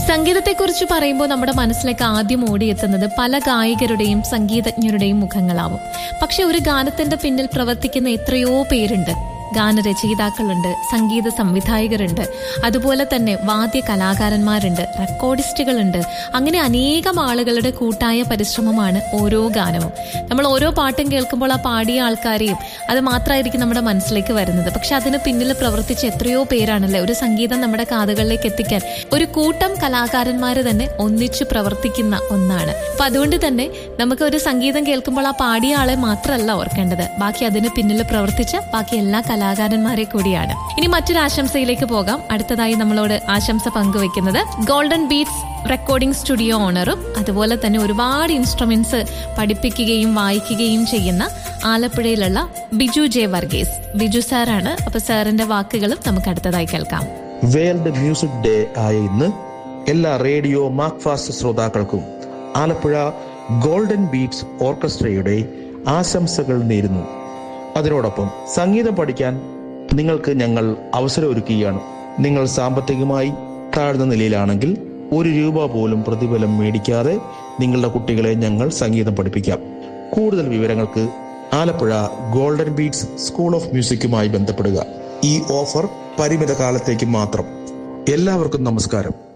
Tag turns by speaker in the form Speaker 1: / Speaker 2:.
Speaker 1: സംഗീതത്തെക്കുറിച്ച് പറയുമ്പോൾ നമ്മുടെ മനസ്സിലേക്ക് ആദ്യം ഓടിയെത്തുന്നത് പല ഗായകരുടെയും സംഗീതജ്ഞരുടെയും മുഖങ്ങളാവും പക്ഷെ ഒരു ഗാനത്തിന്റെ പിന്നിൽ പ്രവർത്തിക്കുന്ന എത്രയോ പേരുണ്ട് ഗാനരചയിതാക്കളുണ്ട് സംഗീത സംവിധായകരുണ്ട് അതുപോലെ തന്നെ വാദ്യ കലാകാരന്മാരുണ്ട് റെക്കോർഡിസ്റ്റുകളുണ്ട് അങ്ങനെ അനേകം ആളുകളുടെ കൂട്ടായ പരിശ്രമമാണ് ഓരോ ഗാനവും നമ്മൾ ഓരോ പാട്ടും കേൾക്കുമ്പോൾ ആ പാടിയ ആൾക്കാരെയും അത് മാത്രമായിരിക്കും നമ്മുടെ മനസ്സിലേക്ക് വരുന്നത് പക്ഷെ അതിന് പിന്നിൽ പ്രവർത്തിച്ച എത്രയോ പേരാണല്ലേ ഒരു സംഗീതം നമ്മുടെ കാതുകളിലേക്ക് എത്തിക്കാൻ ഒരു കൂട്ടം കലാകാരന്മാർ തന്നെ ഒന്നിച്ചു പ്രവർത്തിക്കുന്ന ഒന്നാണ് അപ്പൊ അതുകൊണ്ട് തന്നെ നമുക്ക് ഒരു സംഗീതം കേൾക്കുമ്പോൾ ആ പാടിയ ആളെ മാത്രമല്ല ഓർക്കേണ്ടത് ബാക്കി അതിന് പിന്നിൽ പ്രവർത്തിച്ച ബാക്കി എല്ലാ കലാകാരന്മാരെ കൂടിയാണ് ഇനി മറ്റൊരു ആശംസയിലേക്ക് പോകാം അടുത്തതായി നമ്മളോട് ആശംസ പങ്കുവെക്കുന്നത് ഗോൾഡൻ ബീറ്റ്സ് റെക്കോർഡിംഗ് സ്റ്റുഡിയോ ഓണറും അതുപോലെ തന്നെ ഒരുപാട് ഇൻസ്ട്രുമെന്റ്സ് പഠിപ്പിക്കുകയും വായിക്കുകയും ചെയ്യുന്ന ആലപ്പുഴയിലുള്ള ബിജു ജെ വർഗീസ് ബിജു സാറാണ് അപ്പൊ സാറിന്റെ വാക്കുകളും നമുക്ക് അടുത്തതായി കേൾക്കാം
Speaker 2: വേൾഡ് മ്യൂസിക് ഡേ ആയ ഇന്ന് എല്ലാ റേഡിയോ മാക്ഫാസ്റ്റ് ശ്രോതാക്കൾക്കും ആലപ്പുഴ ഗോൾഡൻ ബീറ്റ്സ് ഓർക്കസ്ട്രയുടെ ആശംസകൾ നേരുന്നു അതിനോടൊപ്പം സംഗീതം പഠിക്കാൻ നിങ്ങൾക്ക് ഞങ്ങൾ അവസരമൊരുക്കുകയാണ് നിങ്ങൾ സാമ്പത്തികമായി താഴ്ന്ന നിലയിലാണെങ്കിൽ ഒരു രൂപ പോലും പ്രതിഫലം മേടിക്കാതെ നിങ്ങളുടെ കുട്ടികളെ ഞങ്ങൾ സംഗീതം പഠിപ്പിക്കാം കൂടുതൽ വിവരങ്ങൾക്ക് Alappuzha golden beats school of മ്യൂസിക്കുമായി ബന്ധപ്പെടുക ഈ ഓഫർ പരിമിത കാലത്തേക്ക് മാത്രം എല്ലാവർക്കും നമസ്കാരം